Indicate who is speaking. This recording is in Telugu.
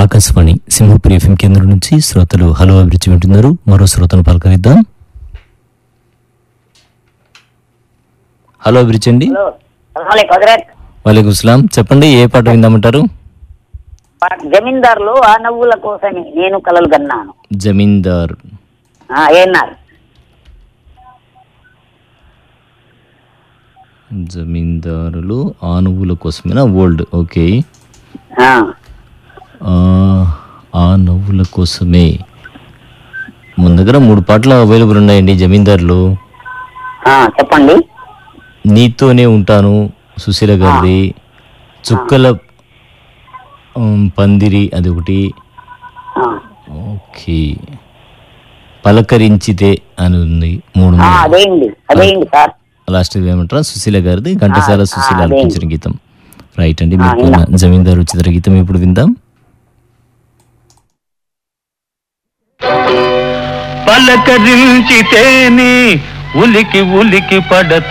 Speaker 1: ఆకాశవాణి సింహపురి ఎఫ్ఎం కేంద్రం నుంచి శ్రోతలు హలో అభిరుచి వింటున్నారు మరో శ్రోతను పలకరిద్దాం హలో అభిరుచి అండి
Speaker 2: హలో అస్సలం హజరత్
Speaker 1: వాలేకుం సలాం చెప్పండి ఏ పాట విందామంటారు
Speaker 2: జమీందారులు ఆ నవ్వుల కోసమే నేను కలలు కన్నాను
Speaker 1: జమీందార్
Speaker 2: ఆ, ఏన్నారు
Speaker 1: జమీందారులు ఆనువుల కోసమేనా ఓల్డ్ ఓకే
Speaker 2: ఆ,
Speaker 1: ఆ, ఆ నవ్వుల కోసమే మన దగ్గర మూడు పాటలు అవైలబుల్ ఉన్నాయండి జమీందారులు
Speaker 2: ఆ, చెప్పండి
Speaker 1: నీతోనే ఉంటాను సుశీల గారిది చుక్కల ఉమ్, పందిరి అది ఒకటి
Speaker 2: ఆ,
Speaker 1: ఓకే పలకరించితే అని ఉంది మూడు
Speaker 2: ఆ, అదేండి అదేండి సార్
Speaker 1: లాస్ట్ ఏమంటారా సుశీల గారిది ఘంటసాల సుశీల
Speaker 2: అదే.
Speaker 1: ఆలపించిన గీతం రైట్ అండి
Speaker 2: ఆ,
Speaker 1: మీకు ఉన్న జమీందారు చిత్ర గీతం ఇప్పుడు విందాం
Speaker 3: పలకరించితేనే ఉలికి ఉలికి పడత